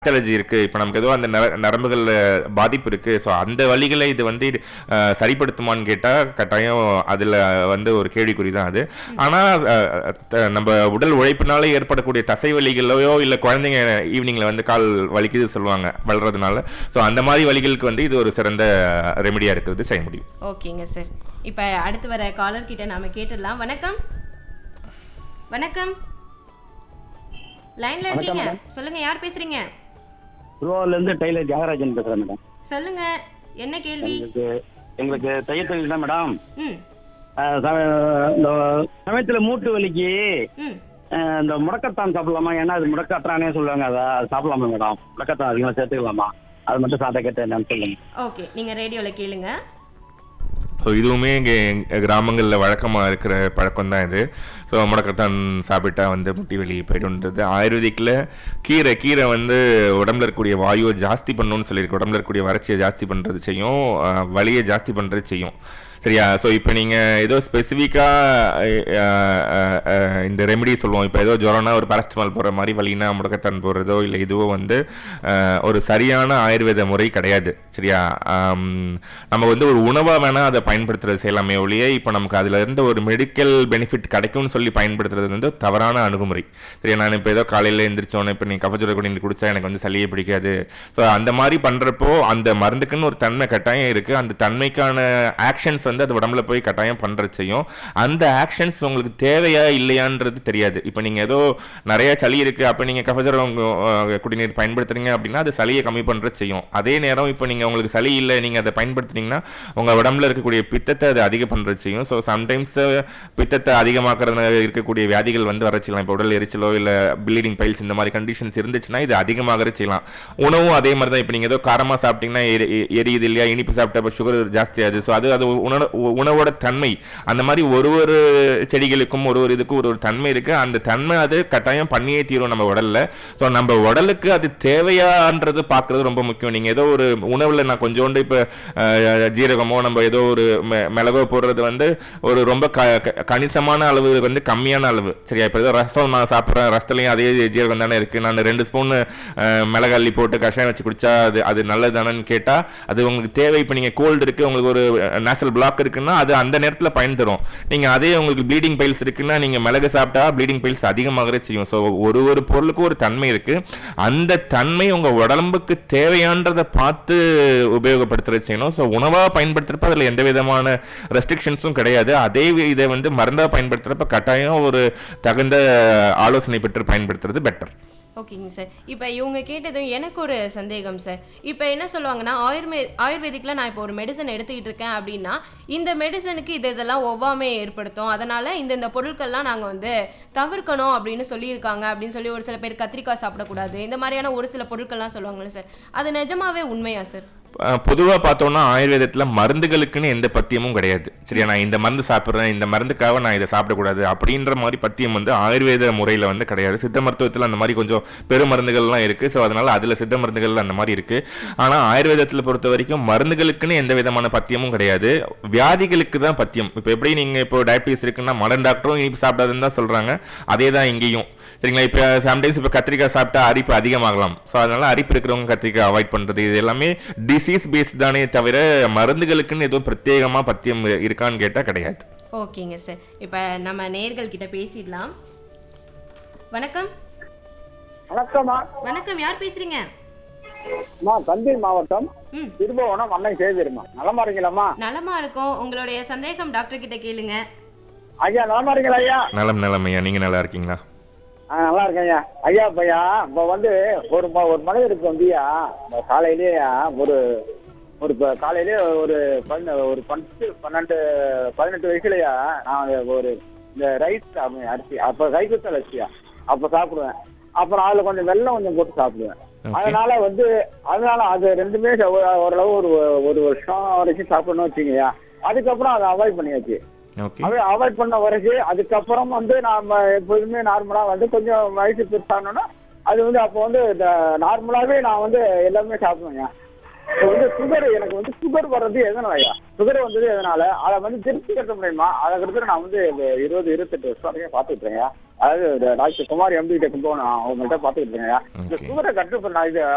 Allergy இருக்கு இப்போ நமக்கு ஏதோ அந்த நர- நரம்புகள்ல பாதிப்பு இருக்கு ஸோ அந்த வழிகளை இது வந்து அஹ், சரிப்படுத்துமான்னு கேட்டா கட்டாயம் அதுல வந்து ஒரு கேள்விக்குறி தான் அது ஆனா அஹ், த- நம்ம உடல் உழைப்பினால ஏற்படக்கூடிய தசை வலிகளோ இல்ல குழந்தைங்க ஈவினிங்ல வந்து கால் வலிக்குது சொல்லுவாங்க வளர்றதுனால ஸோ அந்த மாதிரி வலிகளுக்கு வந்து இது ஒரு சிறந்த ரெமெடியா இருக்கிறது செய்ய முடியும் ஓகேங்க சார் இப்போ அடுத்து வர காலர் கிட்ட நாம கேட்டுடலாம் வணக்கம் வணக்கம் லைன்ல இருக்கீங்க சொல்லுங்க யார் பேசுறீங்க திருவாரூர்ல இருந்து டெய்லர் தியாகராஜன் பேசுறேன் மேடம் சொல்லுங்க என்ன கேள்வி எங்களுக்கு எங்களுக்கு தையல் தொழில் தான் மேடம் ம் அஹ் சம- இந்த சமயத்துல மூட்டு வலிக்கு ம் அஹ் இந்த முடக்கத்தான் சாப்பிடலாமா ஏன்னா அது முடக்கத்தானே சொல்லுவாங்க அதை அது சாப்பிடலாமா மேடம் முடக்கத்தான் அதிகமாக சேர்த்துக்கலாமா அது மட்டும் சாப்பிட்ட கேட்டு என்னன்னு சொல்லுங்க ஓகே நீங்க ரேடியோல கேளுங்க ஸோ இதுவுமே இங்கே கிராமங்களில் வழக்கமாக இருக்கிற பழக்கம் தான் இது ஸோ முடக்கத்தான் சாப்பிட்டா வந்து முட்டி வலி போயிடும்ன்றது ஆயுர்வேதிக்கில் கீரை கீரை வந்து உடம்புல இருக்கக்கூடிய வாயுவை ஜாஸ்தி பண்ணணும்னு சொல்லியிருக்கு உடம்புல இருக்கக்கூடிய வறட்சியை ஜாஸ்தி பண்ணுறது செய்யும் அஹ், வலியை ஜாஸ்தி பண்ணுறது செய்யும் சரியா ஸோ இப்போ நீங்கள் ஏதோ ஸ்பெசிஃபிக்காக இந்த ரெமெடி சொல்லுவோம் இப்போ ஏதோ ஜுரம்னா ஒரு பேரஸ்டமால் போடுற மாதிரி வலினா முடக்கத்தான் போடுறதோ இல்லை இதுவோ வந்து அஹ், ஒரு சரியான ஆயுர்வேத முறை கிடையாது சரியா ஆம், நம்ம வந்து ஒரு உணவாக வேணால் அதை பயன்படுத்துறது செய்யலாமே ஒழிய இப்போ நமக்கு அதில் இருந்து ஒரு மெடிக்கல் பெனிஃபிட் கிடைக்கும்னு சொல்லி பயன்படுத்துறது வந்து தவறான அணுகுமுறை சரியா நான் இப்போ ஏதோ காலையில் எந்திரிச்சோன்னே இப்போ நீ கஃபஜோட குடி குடிச்சா எனக்கு வந்து சளியே பிடிக்காது ஸோ அந்த மாதிரி பண்ணுறப்போ அந்த மருந்துக்குன்னு ஒரு தன்மை கட்டாயம் இருக்குது அந்த தன்மைக்கான ஆக்ஷன்ஸ் வந்து அது உடம்புல போய் கட்டாயம் பண்ணுறது செய்யும் அந்த ஆக்ஷன்ஸ் உங்களுக்கு தேவையா இல்லையான்றது தெரியாது இப்போ நீங்கள் ஏதோ நிறைய சளி இருக்குது அப்போ நீங்கள் கஃபஜரம் குடிநீர் பயன்படுத்துறீங்க அப்படின்னா அது சளியை கம்மி பண்ணுறது செய்யும் அதே நேரம் இப்போ நீங்கள் உங்களுக்கு சளி இல்லை நீங்கள் அதை பயன்படுத்துனீங்கன்னா உங்கள் உடம்புல இருக்கக்கூடிய பித்தத்தை அது அதிகம் பண்ணுறது செய்யும் ஸோ சம்டைம்ஸ் பித்தத்தை அதிகமாக்குறதுனால இருக்கக்கூடிய வியாதிகள் வந்து வர செய்யலாம் இப்போ உடல் எரிச்சலோ இல்லை ப்ளீடிங் பைல்ஸ் இந்த மாதிரி கண்டிஷன்ஸ் இருந்துச்சுன்னா இது அதிகமாக செய்யலாம் உணவும் அதே மாதிரி தான் இப்போ நீங்கள் ஏதோ காரமாக சாப்பிட்டீங்கன்னா எரி- எ- எரியுது இல்லையா இனிப்பு சாப்பிட்டா சுகர் ஜாஸ்தியாகுது ஸோ அது அது உணர உ- உணவோட தன்மை அந்த மாதிரி ஒரு ஒரு செடிகளுக்கும் ஒரு ஒரு இதுக்கும் ஒரு ஒரு தன்மை இருக்கு அந்த தன்மை அது கட்டாயம் பண்ணியே தீரும் நம்ம உடல்ல ஸோ நம்ம உடலுக்கு அது தேவையான்றது பார்க்கறது ரொம்ப முக்கியம் நீங்க ஏதோ ஒரு உணவுல நான் கொஞ்சோண்டு இப்போ ஜீரகமோ நம்ம ஏதோ ஒரு மி- மிளகோ போடுறது வந்து ஒரு ரொம்ப க க- கணிசமான அளவு வந்து கம்மியான அளவு சரியா இப்போ ஏதோ ரசம் நான் சாப்பிட்றேன் ரசத்துலையும் அதே ஜீரகம் தானே இருக்கு நான் ரெண்டு ஸ்பூன் மிளகு அள்ளி போட்டு கஷாயம் வச்சு குடிச்சா அது அது நல்லது தானேன்னு கேட்டா அது உங்களுக்கு தேவை இப்போ நீங்க கோல்டு இருக்கு உங்களுக்கு ஒரு நேஷனல் பிளாக் இருக்குன்னா அது அந்த நேரத்தில் பயன் தரும் நீங்க அதே உங்களுக்கு ப்ளீடிங் பைல்ஸ் இருக்குன்னா நீங்க மிளகு சாப்பிட்டா ப்ளீடிங் பைல்ஸ் அதிகமாகவே செய்யும் ஸோ ஒரு ஒரு பொருளுக்கும் ஒரு தன்மை இருக்கு அந்த தன்மை உங்க உடம்புக்கு தேவையான்றதை பார்த்து உபயோகப்படுத்துறது செய்யணும் ஸோ உணவா பயன்படுத்துறப்ப அதுல எந்த விதமான ரெஸ்ட்ரிக்ஷன்ஸும் கிடையாது அதே வி- இதை வந்து மருந்தா பயன்படுத்துறப்ப கட்டாயம் ஒரு தகுந்த ஆலோசனை பெற்று பயன்படுத்துறது பெட்டர் ஓகேங்க சார் இப்போ இவங்க கேட்டதும் எனக்கு ஒரு சந்தேகம் சார் இப்போ என்ன சொல்லுவாங்கன்னா ஆயுர்வே ஆயுர்வேதிக்கில் நான் இப்போ ஒரு மெடிசன் எடுத்துக்கிட்டு இருக்கேன் அப்படின்னா இந்த மெடிசனுக்கு இது இதெல்லாம் ஒவ்வாமையை ஏற்படுத்தும் அதனால இந்த இந்த பொருட்கள்லாம் நாங்கள் வந்து தவிர்க்கணும் அப்படின்னு சொல்லியிருக்காங்க அப்படின்னு சொல்லி ஒரு சில பேர் கத்திரிக்காய் சாப்பிடக்கூடாது இந்த மாதிரியான ஒரு சில பொருட்கள்லாம் சொல்லுவாங்கல்ல சார் அது நிஜமாவே உண்மையா சார் பொதுவாக பார்த்தோம்னா ஆயுர்வேதத்தில் மருந்துகளுக்குன்னு எந்த பத்தியமும் கிடையாது சரியா நான் இந்த மருந்து சாப்பிட்றேன் இந்த மருந்துக்காக நான் இதை சாப்பிடக்கூடாது அப்படின்ற மாதிரி பத்தியம் வந்து ஆயுர்வேத முறையில் வந்து கிடையாது சித்த மருத்துவத்தில் அந்த மாதிரி கொஞ்சம் பெரும் மருந்துகள்லாம் இருக்குது ஸோ அதனால அதில் சித்த மருந்துகள் அந்த மாதிரி இருக்குது ஆனால் ஆயுர்வேதத்தில் பொறுத்த வரைக்கும் மருந்துகளுக்குன்னு எந்த விதமான பத்தியமும் கிடையாது வியாதிகளுக்கு தான் பத்தியம் இப்போ எப்படி நீங்கள் இப்போ டயபிட்டிஸ் இருக்குன்னா மடன் டாக்டரும் இனிப்பு சாப்பிடாதுன்னு தான் சொல்கிறாங்க அதே தான் இங்கேயும் சரிங்களா இப்போ சம்டைம்ஸ் இப்போ கத்திரிக்காய் சாப்பிட்டா அரிப்பு அதிகமாகலாம் ஸோ அதனால அரிப்பு இருக்கிறவங்க கத்திரிக்காய் அவாய்ட் பண்ணுறது இது எல்லாமே டிசீஸ் பேஸ்ட் தானே தவிர மருந்துகளுக்குன்னு எதுவும் பிரத்யேகமாக பத்தியம் இருக்கான்னு கேட்டால் கிடையாது ஓகேங்க சார் இப்போ நம்ம நேர்கள் கிட்ட பேசிடலாம் வணக்கம் வணக்கம்மா வணக்கம் யார் பேசுறீங்க நான் தஞ்சை மாவட்டம் ம் திருபுவனம் அன்னை செய்திருமா நலமா இருக்கீங்களாம்மா நலமா இருக்கும் உங்களுடைய சந்தேகம் டாக்டர் கிட்ட கேளுங்க ஐயா நலமா இருக்கீங்களா ஐயா நலம் நலம் ஐயா நீங்கள் நல்லா இருக்கீங்களா ஆ, நல்லா இருக்கேன் ஐயா ஐயா பையா இப்போ வந்து ஒரு ம- ஒரு மனிதருக்கு வந்துயா இந்த காலையிலேயே ஒரு ஒரு இப்போ காலையிலே ஒரு பதின ஒரு பத்து பன்னெண்டு பதினெட்டு வயசுலயா நான் ஒரு இந்த ரைஸ் அரிசி அப்போ ரைஸ் அரிசியா அப்போ சாப்பிடுவேன் அப்புறம் அதில் கொஞ்சம் வெல்லம் கொஞ்சம் போட்டு சாப்பிடுவேன் Okay. அதனால வந்து அதனால அது ரெண்டுமே ச- ஒரு- ஓரளவு ஒரு ஒரு வருஷம் வரைக்கும் சாப்பிடணும்னு வச்சுங்கய்யா அதுக்கப்புறம் அதை அவாய்ட் பண்ணியாச்சு ஓகே அவை அவாய்ட் பண்ண வரைக்கும் அதுக்கப்புறம் வந்து நாம எப்போதுமே நார்மலா வந்து கொஞ்சம் வயசு பெருசானோன்னா அது வந்து அப்போ வந்து இந்த நார்மலாவே நான் வந்து எல்லாமே சாப்பிடுவேங்க இப்போ வந்து சுகர் எனக்கு வந்து சுகர் வர்றது எதனாலயா சுகர் வந்தது எதனால அதை வந்து திருப்தி கட்ட முடியுமா அதை கிட்ட நான் வந்து இந்த இருபது இருபத்தெட்டு வருஷம் வரைக்கும் பார்த்துட்டு இருக்கேன் அதாவது இந்த டாக்டர் குமார் எம்பி கிட்ட கொண்டு போனேன் அவங்கள்ட்ட பார்த்துட்டு இருக்கேன் இந்த Okay. சுகரை கட்டுப்படுத்த இது